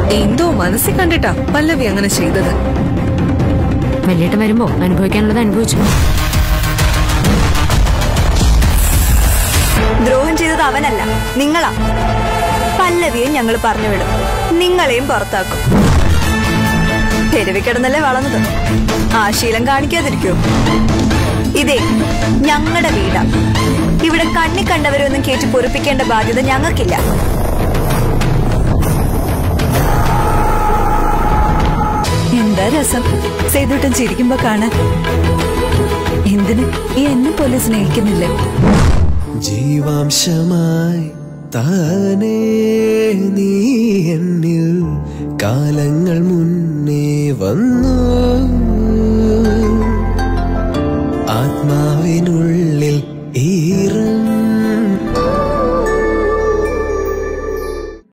എന്തോ മനസ്സിൽ കണ്ടിട്ടാ പല്ലവി അങ്ങനെ ചെയ്തത് വലിയേട്ടൻ വരുമ്പോ അനുഭവിക്കാനുള്ളത് അനുഭവിച്ചു ദ്രോഹം ചെയ്തത് അവനല്ല നിങ്ങളാ പല്ലവിയെ ഞങ്ങൾ പറഞ്ഞു വിടും നിങ്ങളെയും പുറത്താക്കും തെരുവിൽ കിടന്നല്ലേ വളർന്നത് ആ ശീലം കാണിക്കാതിരിക്കോ ഇതേ ഞങ്ങളുടെ വീടാ ഇവിടെ കണ്ണി കണ്ടവരൊന്നും കേറ്റി പൊറിപ്പിക്കേണ്ട ബാധ്യത ഞങ്ങൾക്കില്ല എന്താ രസം സേതുട്ടൻ ചിരിക്കുമ്പോ കാണാൻ എന്തിന് ഈ എന്നെ പോലെ സ്നേഹിക്കുന്നില്ലേ ജീവാംശമായി താനേ നീ എന്നിൽ കാലങ്ങൾ മുന്നേ വന്നു